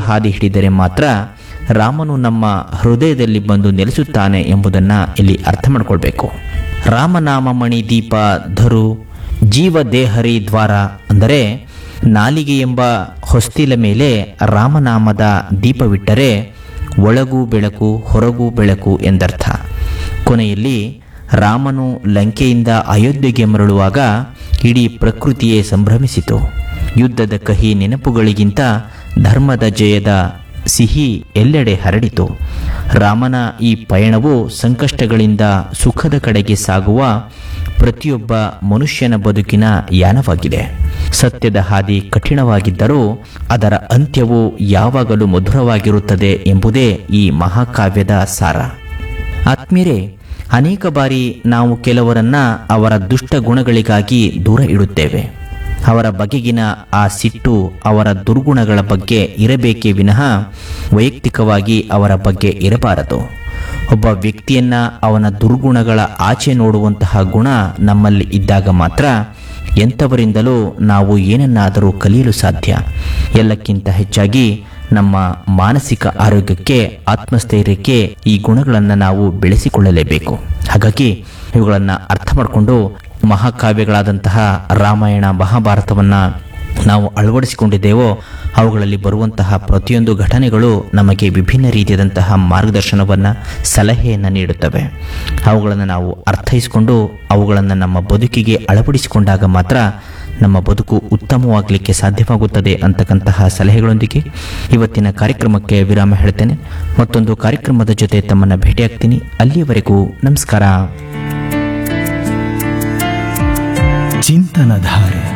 ಹಾದಿ ಹಿಡಿದರೆ ಮಾತ್ರ ರಾಮನು ನಮ್ಮ ಹೃದಯದಲ್ಲಿ ಬಂದು ನೆಲೆಸುತ್ತಾನೆ ಎಂಬುದನ್ನು ಇಲ್ಲಿ ಅರ್ಥ ಮಾಡಿಕೊಳ್ಬೇಕು ರಾಮನಾಮ ಮಣಿ ದೀಪ ಧರು ಜೀವ ದೇಹರಿ ದ್ವಾರ ಅಂದರೆ ನಾಲಿಗೆ ಎಂಬ ಹೊಸ್ತಿಲ ಮೇಲೆ ರಾಮನಾಮದ ದೀಪವಿಟ್ಟರೆ ಒಳಗೂ ಬೆಳಕು ಹೊರಗೂ ಬೆಳಕು ಎಂದರ್ಥ ಕೊನೆಯಲ್ಲಿ ರಾಮನು ಲಂಕೆಯಿಂದ ಅಯೋಧ್ಯೆಗೆ ಮರಳುವಾಗ ಇಡೀ ಪ್ರಕೃತಿಯೇ ಸಂಭ್ರಮಿಸಿತು ಯುದ್ಧದ ಕಹಿ ನೆನಪುಗಳಿಗಿಂತ ಧರ್ಮದ ಜಯದ ಸಿಹಿ ಎಲ್ಲೆಡೆ ಹರಡಿತು ರಾಮನ ಈ ಪಯಣವು ಸಂಕಷ್ಟಗಳಿಂದ ಸುಖದ ಕಡೆಗೆ ಸಾಗುವ ಪ್ರತಿಯೊಬ್ಬ ಮನುಷ್ಯನ ಬದುಕಿನ ಯಾನವಾಗಿದೆ ಸತ್ಯದ ಹಾದಿ ಕಠಿಣವಾಗಿದ್ದರೂ ಅದರ ಅಂತ್ಯವು ಯಾವಾಗಲೂ ಮಧುರವಾಗಿರುತ್ತದೆ ಎಂಬುದೇ ಈ ಮಹಾಕಾವ್ಯದ ಸಾರ ಆತ್ಮೀಯರೇ ಅನೇಕ ಬಾರಿ ನಾವು ಕೆಲವರನ್ನ ಅವರ ದುಷ್ಟ ಗುಣಗಳಿಗಾಗಿ ದೂರ ಇಡುತ್ತೇವೆ ಅವರ ಬಗೆಗಿನ ಆ ಸಿಟ್ಟು ಅವರ ದುರ್ಗುಣಗಳ ಬಗ್ಗೆ ಇರಬೇಕೇ ವಿನಃ ವೈಯಕ್ತಿಕವಾಗಿ ಅವರ ಬಗ್ಗೆ ಇರಬಾರದು ಒಬ್ಬ ವ್ಯಕ್ತಿಯನ್ನ ಅವನ ದುರ್ಗುಣಗಳ ಆಚೆ ನೋಡುವಂತಹ ಗುಣ ನಮ್ಮಲ್ಲಿ ಇದ್ದಾಗ ಮಾತ್ರ ಎಂಥವರಿಂದಲೂ ನಾವು ಏನನ್ನಾದರೂ ಕಲಿಯಲು ಸಾಧ್ಯ ಎಲ್ಲಕ್ಕಿಂತ ಹೆಚ್ಚಾಗಿ ನಮ್ಮ ಮಾನಸಿಕ ಆರೋಗ್ಯಕ್ಕೆ ಆತ್ಮಸ್ಥೈರ್ಯಕ್ಕೆ ಈ ಗುಣಗಳನ್ನು ನಾವು ಬೆಳೆಸಿಕೊಳ್ಳಲೇಬೇಕು ಹಾಗಾಗಿ ಇವುಗಳನ್ನು ಅರ್ಥ ಮಾಡಿಕೊಂಡು ಮಹಾಕಾವ್ಯಗಳಾದಂತಹ ರಾಮಾಯಣ ಮಹಾಭಾರತವನ್ನು ನಾವು ಅಳವಡಿಸಿಕೊಂಡಿದ್ದೇವೋ ಅವುಗಳಲ್ಲಿ ಬರುವಂತಹ ಪ್ರತಿಯೊಂದು ಘಟನೆಗಳು ನಮಗೆ ವಿಭಿನ್ನ ರೀತಿಯಾದಂತಹ ಮಾರ್ಗದರ್ಶನವನ್ನು ಸಲಹೆಯನ್ನು ನೀಡುತ್ತವೆ ಅವುಗಳನ್ನು ನಾವು ಅರ್ಥೈಸಿಕೊಂಡು ಅವುಗಳನ್ನು ನಮ್ಮ ಬದುಕಿಗೆ ಅಳವಡಿಸಿಕೊಂಡಾಗ ಮಾತ್ರ ನಮ್ಮ ಬದುಕು ಉತ್ತಮವಾಗಲಿಕ್ಕೆ ಸಾಧ್ಯವಾಗುತ್ತದೆ ಅಂತಕ್ಕಂತಹ ಸಲಹೆಗಳೊಂದಿಗೆ ಇವತ್ತಿನ ಕಾರ್ಯಕ್ರಮಕ್ಕೆ ವಿರಾಮ ಹೇಳ್ತೇನೆ ಮತ್ತೊಂದು ಕಾರ್ಯಕ್ರಮದ ಜೊತೆ ತಮ್ಮನ್ನು ಭೇಟಿಯಾಗ್ತೀನಿ ಅಲ್ಲಿಯವರೆಗೂ ನಮಸ್ಕಾರ ಚಿಂತನಧಾರೆ